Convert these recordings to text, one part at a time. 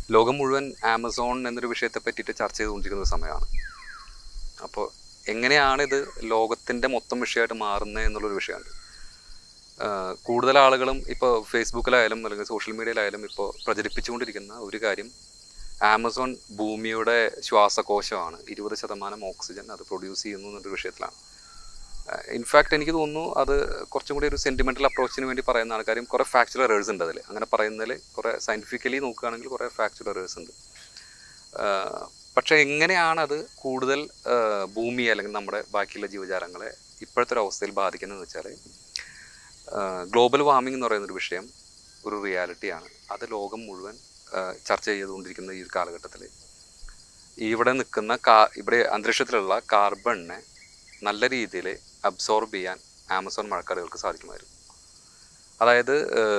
ലോകം മുഴുവൻ ആമസോൺ എന്നൊരു വിഷയത്തെ പറ്റിയിട്ട് ചർച്ച ചെയ്തുകൊണ്ടിരിക്കുന്ന ഒരു സമയമാണ് അപ്പോൾ എങ്ങനെയാണ് ഇത് ലോകത്തിൻ്റെ മൊത്തം വിഷയമായിട്ട് മാറുന്നത് എന്നുള്ളൊരു വിഷയമുണ്ട് ആഹ് കൂടുതൽ ആളുകളും ഇപ്പോൾ ഫേസ്ബുക്കിലായാലും അല്ലെങ്കിൽ സോഷ്യൽ മീഡിയയിലായാലും ഇപ്പോൾ പ്രചരിപ്പിച്ചുകൊണ്ടിരിക്കുന്ന ഒരു കാര്യം ആമസോൺ ഭൂമിയുടെ ശ്വാസകോശമാണ് ഇരുപത് ശതമാനം ഓക്സിജൻ അത് പ്രൊഡ്യൂസ് ചെയ്യുന്നു എന്നൊരു വിഷയത്തിലാണ് ഇൻഫാക്ട് എനിക്ക് തോന്നുന്നു അത് കുറച്ചും കൂടി ഒരു സെൻറ്റിമെൻ്റൽ അപ്രോച്ചിന് വേണ്ടി പറയുന്ന ആൾക്കാരും കുറേ ഫാക്ച്വൽ എറേഴ്സ് ഉണ്ട് അതിൽ അങ്ങനെ പറയുന്നതിൽ കുറേ സയൻറ്റിഫിക്കലി നോക്കുകയാണെങ്കിൽ കുറേ ഫാക്ച്വൽ എറേഴ്സ് ഉണ്ട് ആഹ് പക്ഷേ എങ്ങനെയാണ് അത് കൂടുതൽ ആഹ് ഭൂമിയെ അല്ലെങ്കിൽ നമ്മുടെ ബാക്കിയുള്ള ജീവജാലങ്ങളെ ഇപ്പോഴത്തെ ഒരു അവസ്ഥയിൽ ബാധിക്കുന്നതെന്ന് വെച്ചാൽ ഗ്ലോബൽ വാർമിംഗ് എന്ന് പറയുന്നൊരു വിഷയം ഒരു റിയാലിറ്റിയാണ് അത് ലോകം മുഴുവൻ ആഹ് ചർച്ച ചെയ്തുകൊണ്ടിരിക്കുന്ന ഈ ഒരു കാലഘട്ടത്തിൽ ഇവിടെ നിൽക്കുന്ന കാ ഇവിടെ അന്തരീക്ഷത്തിലുള്ള കാർബണിനെ നല്ല രീതിയിൽ അബ്സോർബ് ചെയ്യാൻ ആമസോൺ മഴക്കാടുകൾക്ക് സാധിക്കുമായിരുന്നു അതായത്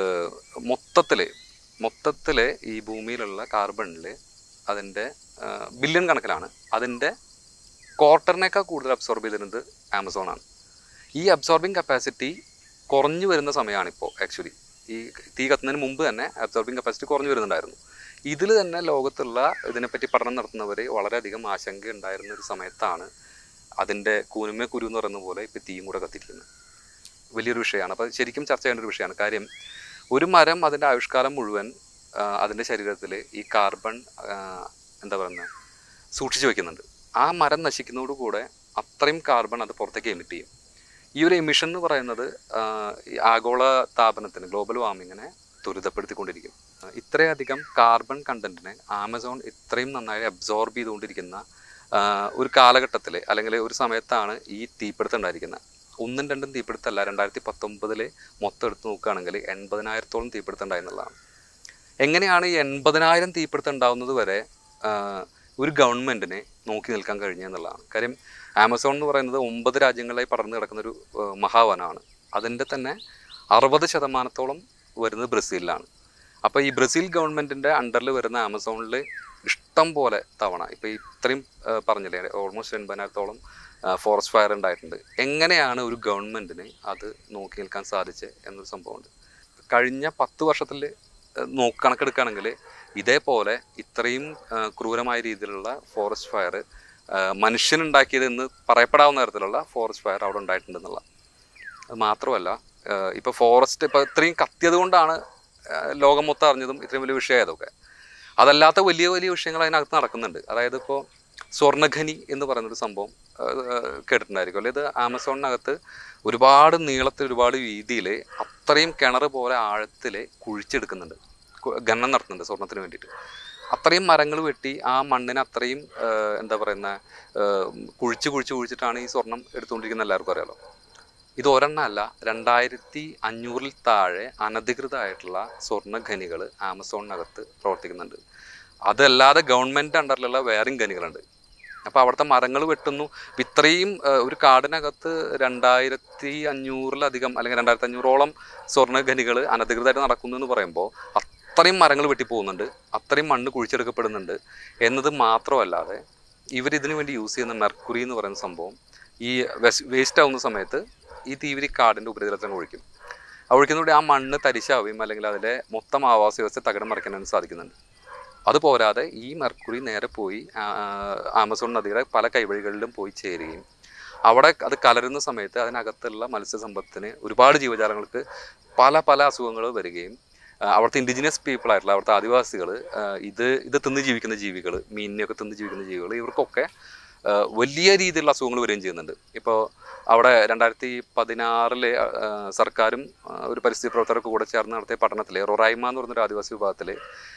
മൊത്തത്തിൽ മൊത്തത്തിൽ ഈ ഭൂമിയിലുള്ള കാർബണിൽ അതിൻ്റെ ബില്യൺ കണക്കിലാണ് അതിൻ്റെ ക്വാർട്ടറിനേക്കാൾ കൂടുതൽ അബ്സോർബ് ചെയ്തിരുന്നത് ആമസോണാണ് ഈ അബ്സോർബിങ് കപ്പാസിറ്റി കുറഞ്ഞു വരുന്ന സമയമാണ് ഇപ്പോൾ ആക്ച്വലി ഈ തീ കത്തുന്നതിന് മുമ്പ് തന്നെ അബ്സോർബിങ് കപ്പാസിറ്റി കുറഞ്ഞു വരുന്നുണ്ടായിരുന്നു ഇതിൽ തന്നെ ലോകത്തുള്ള ഇതിനെപ്പറ്റി പഠനം നടത്തുന്നവർ വളരെയധികം ആശങ്ക ഉണ്ടായിരുന്ന ഒരു സമയത്താണ് അതിൻ്റെ കൂനുമേ കുരു എന്ന് പറയുന്ന പോലെ ഇപ്പോൾ തീയും കൂടെ കത്തിരിക്കുന്നത് വലിയൊരു വിഷയമാണ് അപ്പോൾ ശരിക്കും ചർച്ച ചെയ്യേണ്ട ഒരു വിഷയമാണ് കാര്യം ഒരു മരം അതിൻ്റെ ആയുഷ്കാലം മുഴുവൻ ആ, അതിൻ്റെ ശരീരത്തിൽ ഈ കാർബൺ ആ, എന്താ പറയുന്നത് സൂക്ഷിച്ചു വെക്കുന്നുണ്ട് ആ മരം നശിക്കുന്നതോടുകൂടെ അത്രയും കാർബൺ അത് പുറത്തേക്ക് എമിറ്റ് ചെയ്യും ഈ ഒരു എമിഷൻ എന്ന് പറയുന്നത് ആ, ഈ ആഗോള താപനത്തിന് ഗ്ലോബൽ വാർമിങ്ങിനെ ത്വരിതപ്പെടുത്തിക്കൊണ്ടിരിക്കും ആ, ഇത്രയധികം കാർബൺ കണ്ടന്റിനെ ആമസോൺ ഇത്രയും നന്നായി അബ്സോർബ് ചെയ്തുകൊണ്ടിരിക്കുന്ന ആ, ഒരു കാലഘട്ടത്തിൽ അല്ലെങ്കിൽ ഒരു സമയത്താണ് ഈ തീപിടുത്തം ഉണ്ടായിരിക്കുന്നത് ഒന്നും രണ്ടും തീപിടുത്തമല്ല രണ്ടായിരത്തി പത്തൊമ്പതിൽ മൊത്തം എടുത്ത് നോക്കുകയാണെങ്കിൽ എൺപതിനായിരത്തോളം തീപിടുത്തം ഉണ്ടായെന്നുള്ളതാണ് എങ്ങനെയാണ് ഈ എൺപതിനായിരം തീപിടുത്തം ഉണ്ടാവുന്നത് വരെ ആ, ഒരു ഗവൺമെൻറ്റിനെ നോക്കി നിൽക്കാൻ കഴിഞ്ഞെന്നുള്ളതാണ് കാര്യം ആമസോൺ എന്ന് പറയുന്നത് ഒമ്പത് രാജ്യങ്ങളിലായി പടർന്നു കിടക്കുന്ന ഒരു ആ, മഹാവനമാണ് അതിൻ്റെ തന്നെ അറുപത് ശതമാനത്തോളം വരുന്നത് ബ്രസീലിലാണ് അപ്പോൾ ഈ ബ്രസീൽ ഗവൺമെൻറ്റിൻ്റെ അണ്ടറിൽ വരുന്ന ആമസോണിൽ ഇഷ്ടം പോലെ തവണ ഇപ്പോൾ ഇത്രയും ആ, പറഞ്ഞില്ലേ ഓൾമോസ്റ്റ് എൺപതിനായിരത്തോളം ഫോറസ്റ്റ് ഫയർ ഉണ്ടായിട്ടുണ്ട് എങ്ങനെയാണ് ഒരു ഗവൺമെൻറ്റിന് അത് നോക്കി നിൽക്കാൻ സാധിച്ചത് എന്നൊരു സംഭവമുണ്ട് കഴിഞ്ഞ പത്ത് വർഷത്തിൽ നോക്ക് കണക്കെടുക്കുകയാണെങ്കിൽ ഇതേപോലെ ഇത്രയും ആ, ക്രൂരമായ രീതിയിലുള്ള ഫോറസ്റ്റ് ഫയർ മനുഷ്യനുണ്ടാക്കിയത് എന്ന് പറയപ്പെടാവുന്ന തരത്തിലുള്ള ഫോറസ്റ്റ് ഫയർ അവിടെ ഉണ്ടായിട്ടുണ്ടെന്നുള്ള അത് മാത്രമല്ല ഇപ്പോൾ ഫോറസ്റ്റ് ഇപ്പോൾ ഇത്രയും കത്തിയത് കൊണ്ടാണ് ആ, ലോകം മൊത്തം അറിഞ്ഞതും ഇത്രയും വലിയ വിഷയമായതൊക്കെ അതല്ലാത്ത വലിയ വലിയ വിഷയങ്ങൾ അതിനകത്ത് നടക്കുന്നുണ്ട് അതായത് ഇപ്പോൾ സ്വർണ്ണഖനി എന്ന് പറയുന്നൊരു സംഭവം ആ, ആ, കേട്ടിട്ടുണ്ടായിരിക്കും അല്ലെ ഇത് ആമസോണിനകത്ത് ഒരുപാട് നീളത്തിൽ ഒരുപാട് വീതിയിൽ അത്രയും കിണർ പോലെ ആഴത്തിൽ കുഴിച്ചെടുക്കുന്നുണ്ട് കു- ഖനനം നടത്തുന്നുണ്ട് സ്വർണത്തിന് വേണ്ടിയിട്ട് അത്രയും മരങ്ങൾ വെട്ടി ആ മണ്ണിനെ അത്രയും ആ, എന്താ പറയുന്ന ആ, കുഴിച്ച് കുഴിച്ച് കുഴിച്ചിട്ടാണ് ഈ സ്വർണം എടുത്തുകൊണ്ടിരിക്കുന്നത് എല്ലാവർക്കും അറിയാലോ ഇത് ഒരെണ്ണമല്ല രണ്ടായിരത്തി അഞ്ഞൂറിൽ താഴെ അനധികൃതമായിട്ടുള്ള സ്വർണ്ണ ഖനികൾ ആമസോണിനകത്ത് പ്രവർത്തിക്കുന്നുണ്ട് അതല്ലാതെ ഗവൺമെൻറ് അണ്ടറിലുള്ള വേറെയും ഖനികളുണ്ട് അപ്പോൾ അവിടുത്തെ മരങ്ങൾ വെട്ടുന്നു ഇപ്പം ഇത്രയും ആ, ഒരു കാടിനകത്ത് രണ്ടായിരത്തി അഞ്ഞൂറിലധികം അല്ലെങ്കിൽ രണ്ടായിരത്തി അഞ്ഞൂറോളം സ്വർണ്ണ ഖനികൾ അനധികൃതമായിട്ട് നടക്കുന്നു എന്ന് പറയുമ്പോൾ അത്രയും മരങ്ങൾ വെട്ടിപ്പോകുന്നുണ്ട് അത്രയും മണ്ണ് കുഴിച്ചെടുക്കപ്പെടുന്നുണ്ട് എന്നത് മാത്രമല്ലാതെ ഇവരിതിനു വേണ്ടി യൂസ് ചെയ്യുന്ന മെർക്കുറി എന്ന് പറയുന്ന സംഭവം ഈ വേസ്റ്റ് ആവുന്ന സമയത്ത് ഈ തീവരി കാടിൻ്റെ ഉപരിതലത്തിൽ ഒഴിക്കും ആ ഒഴിക്കുന്നതോടെ ആ മണ്ണ് തരിശാവുകയും അല്ലെങ്കിൽ അതിലെ മൊത്തം ആവാസ വ്യവസ്ഥ തകിടം മറിക്കാനും സാധിക്കുന്നുണ്ട് അതുപോരാതെ ഈ മെർക്കുറി നേരെ പോയി ആ, ആമസോൺ നദിയുടെ പല കൈവഴികളിലും പോയി ചേരുകയും അവിടെ അത് കലരുന്ന സമയത്ത് അതിനകത്തുള്ള മത്സ്യസമ്പത്തിന് ഒരുപാട് ജീവജാലങ്ങൾക്ക് പല പല അസുഖങ്ങൾ വരികയും ആ, അവിടുത്തെ ഇൻഡിജിനിയസ് പീപ്പിൾ ആയിട്ടുള്ള അവിടുത്തെ ആദിവാസികൾ ഇത് ഇത് തിന്ന് ജീവിക്കുന്ന ജീവികൾ മീനിനെയൊക്കെ തിന്ന് ജീവിക്കുന്ന ജീവികൾ ഇവർക്കൊക്കെ ആ, വലിയ രീതിയിലുള്ള അസുഖങ്ങൾ വരികയും ചെയ്യുന്നുണ്ട് ഇപ്പോൾ അവിടെ രണ്ടായിരത്തി പതിനാറിലെ സർക്കാരും ആ, ഒരു പരിസ്ഥിതി പ്രവർത്തകർക്ക് കൂടെ ചേർന്ന് നടത്തിയ പഠനത്തിൽ റൊറായ്മ എന്ന് പറഞ്ഞൊരു ആദിവാസി വിഭാഗത്തിൽ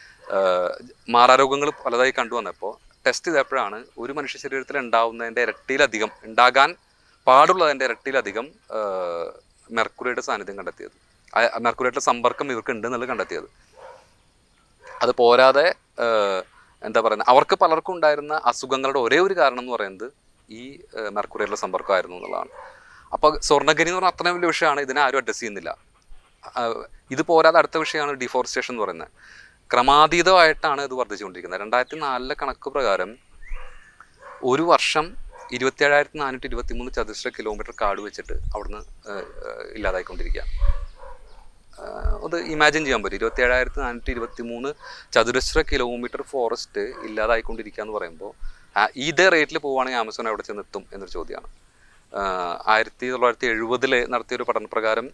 മാറാരോഗങ്ങൾ പലതായി കണ്ടുവന്നപ്പോൾ ടെസ്റ്റ് ചെയ്തപ്പോഴാണ് ഒരു മനുഷ്യ ശരീരത്തിൽ ഉണ്ടാവുന്നതിൻ്റെ ഇരട്ടിയിലധികം ഉണ്ടാകാൻ പാടുള്ളതിൻ്റെ ഇരട്ടിയിലധികം ആ, മെർക്കുറിയുടെ സാന്നിധ്യം കണ്ടെത്തിയത് ആ- മെർക്കുറിയുടെ സമ്പർക്കം ഇവർക്ക് ഉണ്ട് എന്നുള്ളത് കണ്ടെത്തിയത് അത് പോരാതെ ആ, എന്താ പറയുന്നത് അവർക്ക് പലർക്കും ഉണ്ടായിരുന്ന അസുഖങ്ങളുടെ ഒരേ ഒരു കാരണം എന്ന് പറയുന്നത് ഈ ആ, മെർക്കുറിയുടെ സമ്പർക്കമായിരുന്നു എന്നുള്ളതാണ് അപ്പോൾ സ്വർണ്ണഖനി എന്ന് പറഞ്ഞാൽ അത്രയും വലിയ വിഷയമാണ് ഇതിനെ ആരും അഡ്രസ്സ് ചെയ്യുന്നില്ല ആ, ഇത് പോരാതെ അടുത്ത വിഷയമാണ് ഡിഫോറസ്റ്റേഷൻ എന്ന് പറയുന്നത് ക്രമാതീതമായിട്ടാണ് ഇത് വർദ്ധിച്ചുകൊണ്ടിരിക്കുന്നത് രണ്ടായിരത്തി നാലിലെ കണക്ക് പ്രകാരം ഒരു വർഷം ഇരുപത്തിയേഴായിരത്തി നാനൂറ്റി ഇരുപത്തി മൂന്ന് ചതുരശ്ര കിലോമീറ്റർ കാട് വെച്ചിട്ട് അവിടുന്ന് ആ, ആ, ഇല്ലാതായിക്കൊണ്ടിരിക്കുക ആഹ് അത് ഇമാജിൻ ചെയ്യാൻ പറ്റും ഇരുപത്തി ഏഴായിരത്തി നാനൂറ്റി ഇരുപത്തി മൂന്ന് ചതുരശ്ര കിലോമീറ്റർ ഫോറസ്റ്റ് ഇല്ലാതായിക്കൊണ്ടിരിക്കുക എന്ന് പറയുമ്പോൾ ആ- ഇതേ റേറ്റിൽ പോവുകയാണെങ്കിൽ ആമസോൺ എവിടെ ചെന്നെത്തും എന്നൊരു ചോദ്യമാണ് ആയിരത്തി തൊള്ളായിരത്തി എഴുപതിൽ നടത്തിയൊരു പഠനപ്രകാരം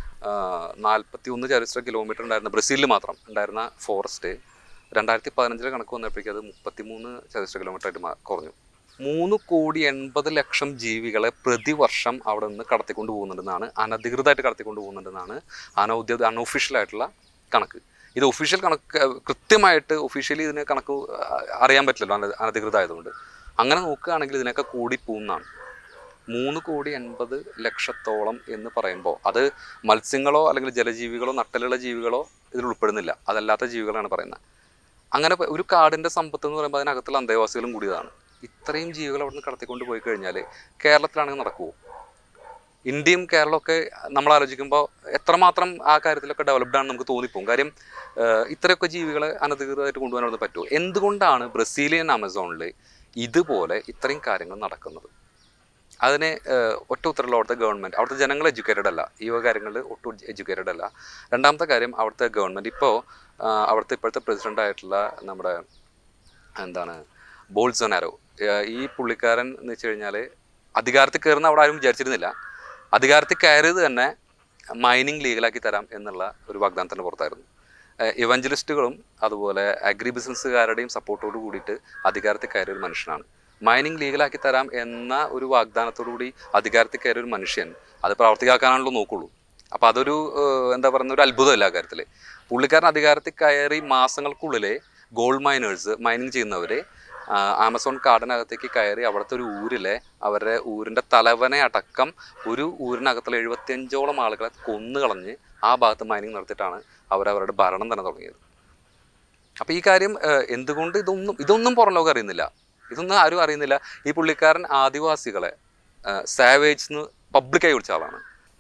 നാൽപ്പത്തി ഒന്ന് ചതുരശ്ര കിലോമീറ്റർ ഉണ്ടായിരുന്ന ബ്രസീലിൽ മാത്രം ഉണ്ടായിരുന്ന ഫോറസ്റ്റ് രണ്ടായിരത്തി പതിനഞ്ചിലെ കണക്ക് വന്നപ്പോഴേക്കും അത് മുപ്പത്തിമൂന്ന് ചതുരശ്ര കിലോമീറ്റർ ആയിട്ട് മാ- കുറഞ്ഞു മൂന്ന് കോടി എൺപത് ലക്ഷം ജീവികളെ പ്രതിവർഷം അവിടെ നിന്ന് കടത്തിക്കൊണ്ട് പോകുന്നുണ്ടെന്നാണ് അനധികൃതമായിട്ട് കടത്തിക്കൊണ്ട് പോകുന്നുണ്ടെന്നാണ് അനൗദ്യോഗിക അൺഒഫീഷ്യൽ ആയിട്ടുള്ള കണക്ക് ഇത് ഒഫീഷ്യൽ കണക്ക് അഹ് കൃത്യമായിട്ട് ഒഫീഷ്യലി ഇതിന് കണക്ക് അഹ് അറിയാൻ പറ്റില്ലല്ലോ അന അനധികൃത ആയതുകൊണ്ട് അങ്ങനെ നോക്കുകയാണെങ്കിൽ ഇതിനൊക്കെ കൂടി പോകുന്നതാണ് മൂന്ന് കോടി എൺപത് ലക്ഷത്തോളം എന്ന് പറയുമ്പോൾ അത് മത്സ്യങ്ങളോ അല്ലെങ്കിൽ ജലജീവികളോ നട്ടലുള്ള ജീവികളോ ഇതിൽ ഉൾപ്പെടുന്നില്ല അതല്ലാത്ത ജീവികളാണ് പറയുന്നത് അങ്ങനെ പ- ഒരു കാടിൻ്റെ സമ്പത്ത് എന്ന് പറയുമ്പോൾ അതിനകത്തുള്ള അന്തേവാസികളും കൂടിയതാണ് ഇത്രയും ജീവികൾ അവിടെ നിന്ന് കടത്തിക്കൊണ്ട് പോയി കഴിഞ്ഞാൽ കേരളത്തിലാണെങ്കിൽ നടക്കുമോ ഇന്ത്യയും കേരളമൊക്കെ നമ്മൾ ആലോചിക്കുമ്പോൾ എത്രമാത്രം ആ കാര്യത്തിലൊക്കെ ഡെവലപ്ഡ് ആണെന്ന് നമുക്ക് തോന്നിപ്പോകും കാര്യം ഏഹ്, ഇത്രയൊക്കെ ജീവികളെ അനധികൃതമായിട്ട് കൊണ്ടുപോകാനൊന്നും പറ്റുമോ എന്തുകൊണ്ടാണ് ബ്രസീലിയൻ ആമസോണിൽ ഇതുപോലെ ഇത്രയും കാര്യങ്ങൾ നടക്കുന്നത് അതിന് ഏഹ്, ഒറ്റ ഉത്തരമുള്ള അവിടുത്തെ ഗവൺമെൻറ് അവിടുത്തെ ജനങ്ങൾ എഡ്യൂക്കേറ്റഡ് അല്ല ഈ വക കാര്യങ്ങളിൽ ഒട്ടും എഡ്യൂക്കേറ്റഡ് അല്ല രണ്ടാമത്തെ കാര്യം അവിടുത്തെ ഗവൺമെൻറ് ഇപ്പോൾ അവിടുത്തെ ഇപ്പോഴത്തെ പ്രസിഡൻ്റ് ആയിട്ടുള്ള നമ്മുടെ എന്താണ് ബോൾസൊനാരോ ഏഹ് ഈ പുള്ളിക്കാരൻ എന്ന് വെച്ച് കഴിഞ്ഞാൽ അധികാരത്തിൽ കയറുന്ന അവിടെ ആരും വിചാരിച്ചിരുന്നില്ല അധികാരത്തിൽ കയറിയത് തന്നെ മൈനിങ് ലീഗലാക്കി തരാം എന്നുള്ള ഒരു വാഗ്ദാനത്തിൻ്റെ പുറത്തായിരുന്നു ഇവഞ്ചലിസ്റ്റുകളും അതുപോലെ അഗ്രി ബിസിനസ്സുകാരുടെയും സപ്പോർട്ടോട് കൂടിയിട്ട് അധികാരത്തിൽ കയറിയ ഒരു മനുഷ്യനാണ് മൈനിങ് ലീഗലാക്കി തരാം എന്ന ഒരു വാഗ്ദാനത്തോടു കൂടി അധികാരത്തിൽ കയറിയ ഒരു മനുഷ്യൻ അത് പ്രവർത്തിക്കാക്കാനാണല്ലോ നോക്കുള്ളൂ അപ്പോൾ അതൊരു ഏഹ്, എന്താ പറയുന്ന ഒരു അത്ഭുതമല്ല ആ കാര്യത്തിൽ പുള്ളിക്കാരൻ അധികാരത്തിൽ കയറി മാസങ്ങൾക്കുള്ളിലെ ഗോൾഡ് മൈനേഴ്സ് മൈനിങ് ചെയ്യുന്നവർ ആമസോൺ കാടിനകത്തേക്ക് കയറി അവിടുത്തെ ഒരു ഊരിലെ അവരുടെ ഊരിൻ്റെ തലവനെ അടക്കം ഒരു ഊരിനകത്തുള്ള എഴുപത്തിയഞ്ചോളം ആളുകളെ കൊന്നു കളഞ്ഞ് ആ ഭാഗത്ത് മൈനിങ് നടത്തിയിട്ടാണ് അവരവരുടെ ഭരണം തന്നെ തുടങ്ങിയത് അപ്പോൾ ഈ കാര്യം ഏഹ്, എന്തുകൊണ്ട് ഇതൊന്നും ഇതൊന്നും പുറം ലോകം അറിയുന്നില്ല ഇതൊന്നും ആരും അറിയുന്നില്ല ഈ പുള്ളിക്കാരൻ ആദിവാസികളെ സാവേജ് എന്ന് പബ്ലിക്കായി വിളിച്ച ആളാണ്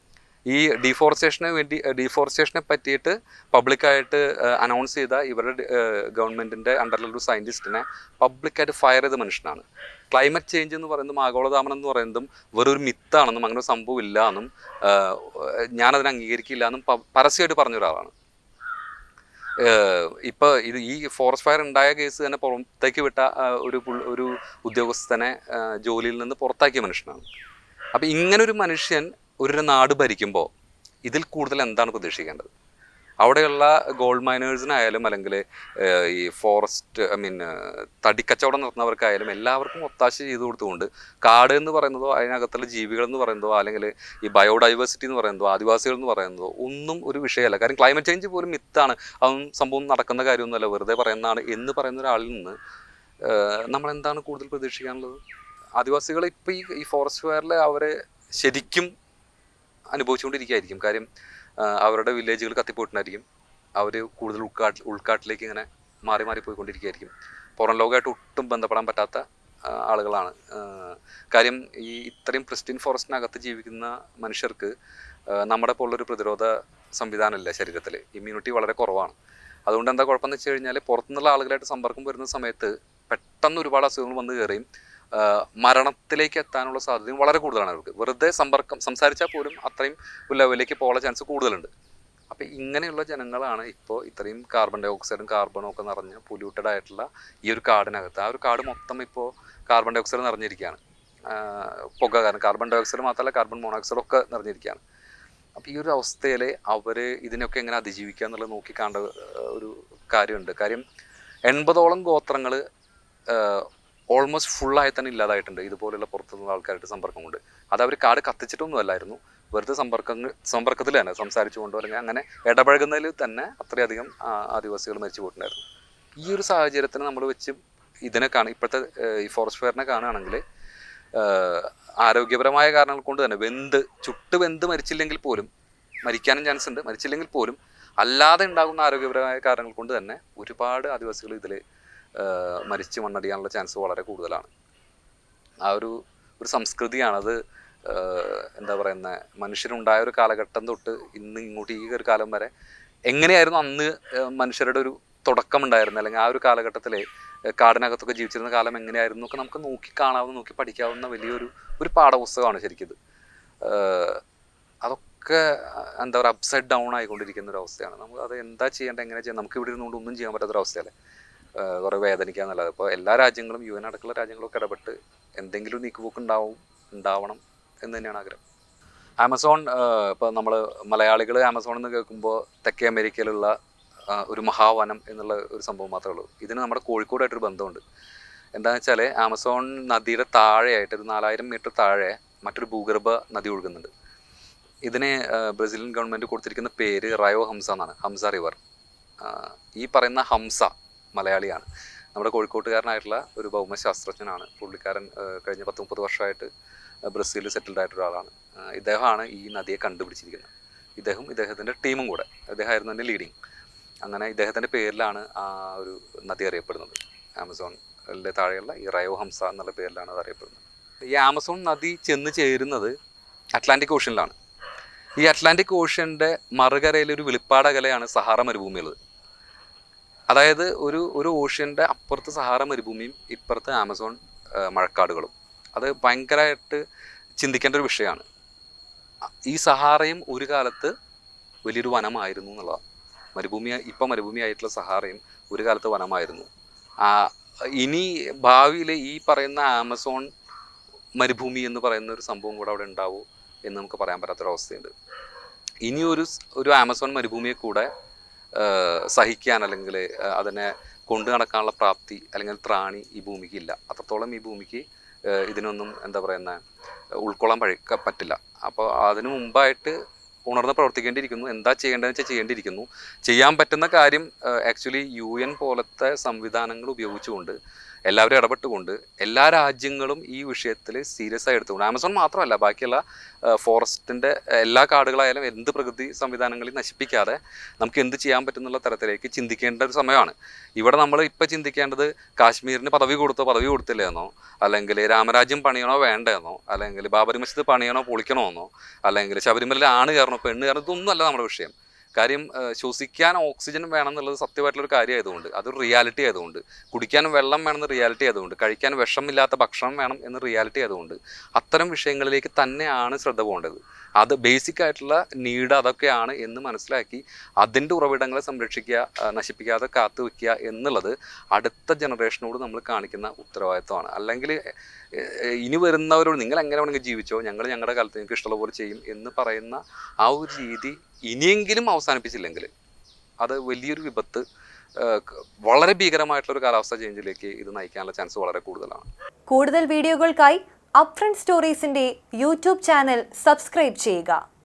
ഈ ഡീഫോറസ്റ്റേഷന് വേണ്ടി ഡീഫോറസ്റ്റേഷനെ പറ്റിയിട്ട് പബ്ലിക്കായിട്ട് അനൗൺസ് ചെയ്ത ഇവരുടെ ഗവൺമെൻറ്റിൻ്റെ അണ്ടറിലുള്ള ഒരു സയൻറ്റിസ്റ്റിനെ പബ്ലിക്കായിട്ട് ഫയർ ചെയ്ത മനുഷ്യനാണ് ക്ലൈമറ്റ് ചേഞ്ച് എന്ന് പറയുന്നതും ആഗോളതാപനം എന്ന് പറയുന്നതും വെറൊരു മിത്താണെന്നും അങ്ങനെ ഒരു സംഭവം ഇല്ല എന്നും ഏഹ്, ഞാനതിനെ അംഗീകരിക്കില്ല എന്നും പ- പരസ്യമായിട്ട് പറഞ്ഞ ഒരാളാണ് ഏഹ് ഇപ്പൊ ഇത് ഈ ഫോറസ്റ്റ് ഫയർ ഉണ്ടായ കേസ് തന്നെ പുറത്തേക്ക് വിട്ട ആ, ഒരു പുൾ- ഒരു ഉദ്യോഗസ്ഥനെ ആ, ജോലിയിൽ നിന്ന് പുറത്താക്കിയ മനുഷ്യനാണ് അപ്പൊ ഇങ്ങനെ ഒരു മനുഷ്യൻ ഒരു നാട് ഭരിക്കുമ്പോൾ ഇതിൽ കൂടുതൽ എന്താണ് പ്രതീക്ഷിക്കേണ്ടത് അവിടെയുള്ള ഗോൾഡ് മൈനേഴ്സിനായാലും അല്ലെങ്കിൽ ഏഹ്, ഈ ഫോറസ്റ്റ് ഐ മീൻ തടിക്കച്ചവടം നടത്തുന്നവർക്കായാലും എല്ലാവർക്കും ഒത്താശ ചെയ്തു കൊടുത്തുകൊണ്ട് കാട് എന്ന് പറയുന്നതോ അതിനകത്തുള്ള ജീവികൾ എന്ന് പറയുന്നതോ അല്ലെങ്കിൽ ഈ ബയോഡൈവേഴ്സിറ്റി എന്ന് പറയുന്നതോ ആദിവാസികൾ എന്ന് പറയുന്നതോ ഒന്നും ഒരു വിഷയമല്ല കാര്യം ക്ലൈമറ്റ് ചേഞ്ച് പോലും മിത്താണ് അതൊന്നും സംഭവം നടക്കുന്ന കാര്യമൊന്നുമല്ല വെറുതെ പറയുന്നതാണ് എന്ന് പറയുന്ന ഒരാളിൽ നിന്ന് ഏഹ്, നമ്മൾ എന്താണ് കൂടുതൽ പ്രതീക്ഷിക്കാനുള്ളത് ആദിവാസികൾ ഇപ്പോൾ ഈ ഈ ഫോറസ്റ്റ് ഫയറിൽ അവരെ ശരിക്കും അനുഭവിച്ചുകൊണ്ടിരിക്കുകയായിരിക്കും കാര്യം ആ, അവരുടെ വില്ലേജുകൾ കത്തിപ്പോയിട്ടുണ്ടായിരിക്കും അവർ കൂടുതൽ ഉൾക്കാട്ട് ഉൾക്കാട്ടിലേക്ക് ഇങ്ങനെ മാറി മാറി പോയിക്കൊണ്ടിരിക്കുകയായിരിക്കും പുറം ലോകമായിട്ട് ഒട്ടും ബന്ധപ്പെടാൻ പറ്റാത്ത ആ, ആളുകളാണ് ആ, കാര്യം ഈ ഇത്രയും പ്രിസ്റ്റിൻ ഫോറസ്റ്റിനകത്ത് ജീവിക്കുന്ന മനുഷ്യർക്ക് ആ, നമ്മുടെ പോലുള്ളൊരു പ്രതിരോധ സംവിധാനമില്ല ശരീരത്തിൽ ഇമ്മ്യൂണിറ്റി വളരെ കുറവാണ് അതുകൊണ്ട് എന്താ കുഴപ്പമെന്ന് വെച്ച് കഴിഞ്ഞാൽ പുറത്തുനിന്നുള്ള ആളുകളായിട്ട് സമ്പർക്കം വരുന്ന സമയത്ത് പെട്ടെന്ന് ഒരുപാട് അസുഖങ്ങൾ വന്നു കയറിയും ആ, മരണത്തിലേക്ക് എത്താനുള്ള സാധ്യതയും വളരെ കൂടുതലാണ് അവർക്ക് വെറുതെ സമ്പർക്കം സംസാരിച്ചാൽ പോലും അത്രയും ഒരു ലെവലിലേക്ക് പോകാനുള്ള ചാൻസ് കൂടുതലുണ്ട് അപ്പം ഇങ്ങനെയുള്ള ജനങ്ങളാണ് ഇപ്പോൾ ഇത്രയും കാർബൺ ഡൈ ഓക്സൈഡും കാർബണും ഒക്കെ നിറഞ്ഞ പൊല്യൂട്ടഡ് ആയിട്ടുള്ള ഈ ഒരു കാടിനകത്ത് ആ ഒരു കാട് മൊത്തം ഇപ്പോൾ കാർബൺ ഡൈ ഓക്സൈഡ് നിറഞ്ഞിരിക്കുകയാണ് ആ, പുക കാരണം കാർബൺ ഡൈ ഓക്സൈഡ് മാത്രമല്ല കാർബൺ മോണോക്സൈഡ് ഒക്കെ നിറഞ്ഞിരിക്കുകയാണ് അപ്പോൾ ഈ ഒരു അവസ്ഥയിൽ അവർ ഇതിനൊക്കെ എങ്ങനെ അതിജീവിക്കുക എന്നുള്ളത് നോക്കി കാണേണ്ട ആ, ഒരു കാര്യമുണ്ട് കാര്യം എൺപതോളം ഗോത്രങ്ങൾ ഓൾമോസ്റ്റ് ഫുള്ളായി തന്നെ ഇല്ലാതായിട്ടുണ്ട് ഇതുപോലുള്ള പുറത്തുനിന്നുള്ള ആൾക്കാരായിട്ട് സമ്പർക്കം കൊണ്ട് അത് അവർ കാട് കത്തിച്ചിട്ടൊന്നും അല്ലായിരുന്നു വെറുതെ സമ്പർക്കങ്ങൾ സമ്പർക്കത്തിൽ തന്നെ സംസാരിച്ചുകൊണ്ടോ അല്ലെങ്കിൽ അങ്ങനെ ഇടപഴകുന്നതിൽ തന്നെ അത്രയധികം ആ, ആദിവാസികൾ മരിച്ചു പോയിട്ടുണ്ടായിരുന്നു ഈ ഒരു സാഹചര്യത്തിന് നമ്മൾ വെച്ച് ഇതിനെ കാണും ഇപ്പോഴത്തെ ഏഹ്, ഈ ഫോറസ്റ്റ് ഫയറിനെ കാണുകയാണെങ്കിൽ ഏഹ്, ആരോഗ്യപരമായ കാരണങ്ങൾ കൊണ്ട് തന്നെ വെന്ത് ചുട്ട് വെന്ത് മരിച്ചില്ലെങ്കിൽ പോലും മരിക്കാനും ചാൻസ് ഉണ്ട് മരിച്ചില്ലെങ്കിൽ പോലും അല്ലാതെ ഉണ്ടാകുന്ന ആരോഗ്യപരമായ കാരണങ്ങൾ കൊണ്ട് തന്നെ ഒരുപാട് ആദിവാസികൾ ഇതിൽ മരിച്ച് മണ്ണടിയാനുള്ള ചാൻസ് വളരെ കൂടുതലാണ് ആ ഒരു ഒരു സംസ്കൃതിയാണത് ഏഹ്, എന്താ പറയുന്ന മനുഷ്യരുണ്ടായ ഒരു കാലഘട്ടം തൊട്ട് ഇന്ന് ഇങ്ങോട്ട് ഈ ഒരു കാലം വരെ എങ്ങനെയായിരുന്നു അന്ന് ഏഹ്, മനുഷ്യരുടെ ഒരു തുടക്കം ഉണ്ടായിരുന്നത് അല്ലെങ്കിൽ ആ ഒരു കാലഘട്ടത്തിലെ ഏഹ്, കാടിനകത്തൊക്കെ ജീവിച്ചിരുന്ന കാലം എങ്ങനെയായിരുന്നു ഒക്കെ നമുക്ക് നോക്കി കാണാവുന്ന നോക്കി പഠിക്കാവുന്ന വലിയൊരു ഒരു പാഠപുസ്തകമാണ് ശരിക്കും ഇത് ഏഹ്, അതൊക്കെ ഒക്കെ അഹ് എന്താ പറയുക അപ്സൈഡ് ഡൗൺ ആയിക്കൊണ്ടിരിക്കുന്ന ഒരു അവസ്ഥയാണ് നമുക്ക് അത് എന്താ ചെയ്യേണ്ടത് എങ്ങനെ ചെയ്യാം നമുക്ക് ഇവിടെ ഇരുന്നുകൊണ്ട് ഒന്നും ചെയ്യാൻ പറ്റാത്തൊരവസ്ഥയല്ലേ ആഹ് കുറേ വേദനിക്കാന്നുള്ളത് ഇപ്പോൾ എല്ലാ രാജ്യങ്ങളും യു എൻ അടക്കമുള്ള രാജ്യങ്ങളൊക്കെ ഇടപെട്ട് എന്തെങ്കിലും ഒരു നീക്കുപോക്ക് ഉണ്ടാവും ഉണ്ടാവണം എന്ന് തന്നെയാണ് ആഗ്രഹം ആമസോൺ ഇപ്പോൾ നമ്മൾ മലയാളികൾ ആമസോൺ എന്ന് കേൾക്കുമ്പോൾ തെക്കേ അമേരിക്കയിലുള്ള ആ, ഒരു മഹാവനം എന്നുള്ള ഒരു സംഭവം മാത്രമേ ഉള്ളൂ ഇതിന് നമ്മുടെ കോഴിക്കോടായിട്ടൊരു ബന്ധമുണ്ട് എന്താണെന്ന് വെച്ചാൽ ആമസോൺ നദിയുടെ താഴെയായിട്ട് ഒരു നാലായിരം മീറ്റർ താഴെ മറ്റൊരു ഭൂഗർഭ നദി ഒഴുകുന്നുണ്ട് ഇതിന് ആ, ബ്രസീലിയൻ ഗവൺമെൻറ് കൊടുത്തിരിക്കുന്ന പേര് റയോ ഹംസ എന്നാണ് ഹംസ റിവർ ആ, ഈ പറയുന്ന ഹംസ മലയാളിയാണ് നമ്മുടെ കോഴിക്കോട്ടുകാരനായിട്ടുള്ള ഒരു ഭൗമശാസ്ത്രജ്ഞനാണ് പുള്ളിക്കാരൻ ആ, കഴിഞ്ഞ പത്ത് മുപ്പത് വർഷമായിട്ട് ബ്രസീലിൽ സെറ്റിൽഡ് ആയിട്ടുള്ള ഒരാളാണ് ആ, ഇദ്ദേഹമാണ് ഈ നദിയെ കണ്ടുപിടിച്ചിരിക്കുന്നത് ഇദ്ദേഹം ഇദ്ദേഹത്തിൻ്റെ ടീമും കൂടെ ഇദ്ദേഹമായിരുന്നു എൻ്റെ ലീഡിങ് അങ്ങനെ ഇദ്ദേഹത്തിൻ്റെ പേരിലാണ് ആ ഒരു നദി അറിയപ്പെടുന്നത് ആമസോണിലെ താഴെയുള്ള ഈ റയോ ഹംസ എന്നുള്ള പേരിലാണ് അത് അറിയപ്പെടുന്നത് ഈ ആമസോൺ നദി ചെന്ന് ചേരുന്നത് അറ്റ്ലാന്റിക് ഓഷ്യനിലാണ് ഈ അറ്റ്ലാന്റിക് ഓഷ്യൻ്റെ മറുകരയിൽ ഒരു വെളിപ്പാട് അകലെയാണ് സഹാറ മരുഭൂമിയുള്ളത് അതായത് ഒരു ഒരു ഓഷ്യൻ്റെ അപ്പുറത്ത് സഹാറ മരുഭൂമിയും ഇപ്പുറത്ത് ആമസോൺ ആ, മഴക്കാടുകളും അത് ഭയങ്കരമായിട്ട് ചിന്തിക്കേണ്ട ഒരു വിഷയമാണ് ഈ സഹാറയും ഒരു കാലത്ത് വലിയൊരു വനമായിരുന്നു എന്നുള്ളതാണ് മരുഭൂമി ഇപ്പം മരുഭൂമി ആയിട്ടുള്ള സഹാറയും ഒരു കാലത്ത് വനമായിരുന്നു ആ, ഇനി ഭാവിയിൽ ഈ പറയുന്ന ആമസോൺ മരുഭൂമി എന്ന് പറയുന്ന ഒരു സംഭവം കൂടെ അവിടെ ഉണ്ടാവോ എന്ന് നമുക്ക് പറയാൻ പറ്റാത്തൊരവസ്ഥയുണ്ട് ഇനി ഒരു സ്- ഒരു ആമസോൺ മരുഭൂമിയെ കൂടെ ആ, സഹിക്കാൻ അല്ലെങ്കിൽ ആ, അതിനെ കൊണ്ടു നടക്കാനുള്ള പ്രാപ്തി അല്ലെങ്കിൽ ത്രാണി ഈ ഭൂമിക്ക് ഇല്ല അത്രത്തോളം ഈ ഭൂമിക്ക് ആ, ഇതിനൊന്നും എന്താ പറയുന്ന ഉൾക്കൊള്ളാൻ പഴക്ക പറ്റില്ല അപ്പോൾ അതിനു മുമ്പായിട്ട് ഉണർന്ന് പ്രവർത്തിക്കേണ്ടിയിരിക്കുന്നു എന്താ ചെയ്യേണ്ടതെന്ന് വെച്ചാൽ ചെയ്യേണ്ടിയിരിക്കുന്നു ചെയ്യാൻ പറ്റുന്ന കാര്യം ആക്ച്വലി യു എൻ പോലത്തെ സംവിധാനങ്ങൾ ഉപയോഗിച്ചുകൊണ്ട് എല്ലാവരും ഇടപെട്ടുകൊണ്ട് എല്ലാ രാജ്യങ്ങളും ഈ വിഷയത്തിൽ സീരിയസ് ആയി എടുത്തുകൊണ്ട് ആമസോൺ മാത്രമല്ല ബാക്കിയുള്ള ഫോറസ്റ്റിൻ്റെ എല്ലാ കാടുകളായാലും എന്ത് പ്രകൃതി സംവിധാനങ്ങളിൽ നശിപ്പിക്കാതെ നമുക്ക് എന്ത് ചെയ്യാൻ പറ്റുന്നുള്ള തരത്തിലേക്ക് ചിന്തിക്കേണ്ട ഒരു സമയമാണ് ഇവിടെ നമ്മൾ ഇപ്പോൾ ചിന്തിക്കേണ്ടത് കാശ്മീരിന് പദവി കൊടുത്തോ പദവി കൊടുത്തില്ലെന്നോ അല്ലെങ്കിൽ രാമരാജ്യം പണിയണോ വേണ്ടെന്നോ അല്ലെങ്കിൽ ബാബരി മസ്ജിദ് പണിയണോ പൊളിക്കണോ എന്നോ അല്ലെങ്കിൽ ശബരിമലയിൽ ആണ് കയറണോ പെണ്ണ് കയറണോ ഇതൊന്നും അല്ല നമ്മുടെ വിഷയം കാര്യം ഏഹ്, ശ്വസിക്കാൻ ഓക്സിജൻ വേണം എന്നുള്ളത് സത്യമായിട്ടുള്ള ഒരു കാര്യം ആയതുകൊണ്ട് അതൊരു റിയാലിറ്റി ആയതുകൊണ്ട് കുടിക്കാൻ വെള്ളം വേണമെന്ന് റിയാലിറ്റി ആയതുകൊണ്ട് കഴിക്കാൻ വിഷമില്ലാത്ത ഭക്ഷണം വേണം എന്ന് റിയാലിറ്റി ആയതുകൊണ്ട് അത്തരം വിഷയങ്ങളിലേക്ക് തന്നെയാണ് ശ്രദ്ധ പോകേണ്ടത് അത് ബേസിക് ആയിട്ടുള്ള നീഡ് അതൊക്കെയാണ് എന്ന് മനസ്സിലാക്കി അതിൻ്റെ ഉറവിടങ്ങളെ സംരക്ഷിക്കുക ആ, നശിപ്പിക്കാതെ കാത്തു വെക്കുക എന്നുള്ളത് അടുത്ത ജനറേഷനോട് നമ്മൾ കാണിക്കുന്ന ഉത്തരവാദിത്വമാണ് അല്ലെങ്കിൽ ഏഹ്, ഇനി വരുന്നവരോട് നിങ്ങൾ എങ്ങനെ വേണമെങ്കിൽ ജീവിച്ചോ ഞങ്ങൾ ഞങ്ങളുടെ കാലത്ത് നിങ്ങൾക്ക് ഇഷ്ടമുള്ള പോലെ ചെയ്യും എന്ന് പറയുന്ന ആ ഒരു രീതി ഇനിയെങ്കിലും അവസാനിപ്പിച്ചില്ലെങ്കിൽ അത് വലിയൊരു വിപത്ത് ഏഹ്, ക- വളരെ ഭീകരമായിട്ടുള്ള ഒരു കാലാവസ്ഥ ചേഞ്ചിലേക്ക് ഇത് നയിക്കാനുള്ള ചാൻസ് വളരെ കൂടുതലാണ് കൂടുതൽ വീഡിയോകൾക്കായി അപ്രണ്ട് സ്റ്റോറീസിന്റെ യൂട്യൂബ് ചാനൽ സബ്സ്ക്രൈബ് ചെയ്യുക